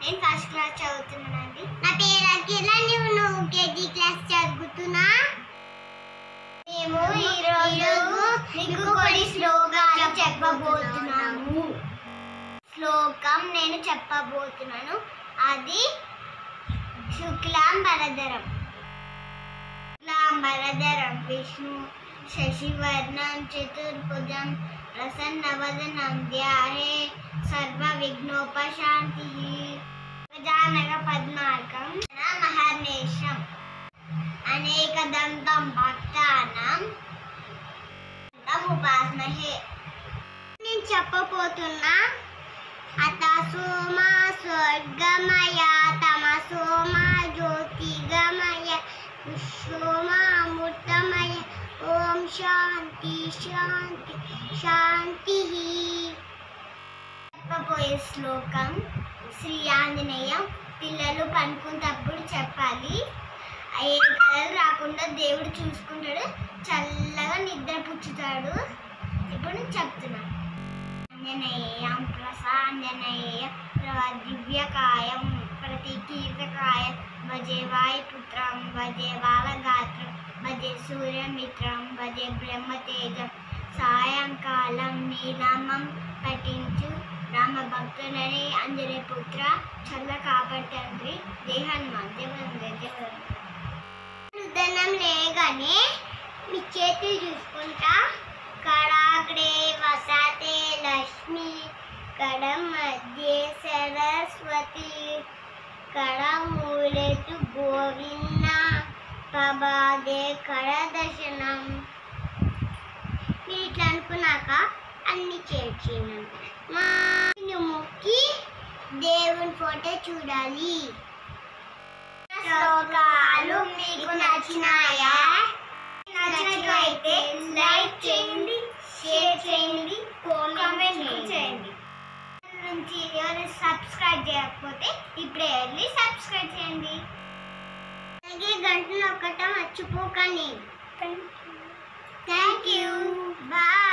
నేను first class చదువుతున్నానండి నా పేరు అఖిల నువ్వు నువ్వు కేజీ క్లాస్ చదువుతున్నా మేము ఈరోజు మీకు కొన్ని శ్లోకాలు చెప్పబోతున్నాము శ్లోకం నేను చెప్పబోతున్నాను అది శుక్లాం బరదరం శుక్లాం బరదరం విష్ణు శశివర్ణం చతుర్భుజం ప్రసన్నవదనం ధ్యాహే సర్వ విఘ్నోపశాంతి గజానన పద్మార్కం మహర్నేశం అనేకదంతం భక్తానం ఉపాసమహే నేను చెప్పబోతున్నా అత సోమా స్వర్గమయ తమ సోమా జ్యోతిగమయ సోమా అమృతమయ ఓం శాంతి శాంతి శాంతి చెప్పబోయే శ్లోకం శ్రీ ఆంజనేయం పిల్లలు పనుకునేటప్పుడు చెప్పాలి ఏ కలలు రాకుండా దేవుడు చూసుకుంటాడు చల్లగా నిద్ర పుచ్చుతాడు ఇప్పుడు నేను చెప్తున్నాను ఆంజనేయం ప్రసాంజనేయం దివ్యకాయం ప్రతికీర్తకాయం భజే వాయుపుత్రం భజే బాలగాత్రం భజే సూర్యమిత్రం భజే బ్రహ్మతేజం సాయంకాలం నీనామం పఠించు రామ భక్తులని అంజనే పుత్ర చల్ల కాపాడు తండ్రి దేహన్మాన్ దేవన్ ఉదనం లేగానే మీ చేతులు చూసుకుంటా కడాగ్రే వసతే లక్ష్మి కడం మధ్య సరస్వతి కడం మూలెతు గోవింద పబాదే కడ దర్శనం మీరు ఇట్లా అనుకున్నాక అన్ని చేర్చినాను మా మొక్కి దేవుని ఫోటో చూడాలి శ్లోకాలు మీకు నచ్చినాయా నచ్చినట్లయితే లైక్ చేయండి షేర్ చేయండి కామెంట్ చేయండి నుంచి ఎవరైనా సబ్స్క్రైబ్ చేయకపోతే ఇప్పుడే వెళ్ళి సబ్స్క్రైబ్ చేయండి అలాగే గంటలు ఒక్కటం మర్చిపోకండి థ్యాంక్ యూ బాయ్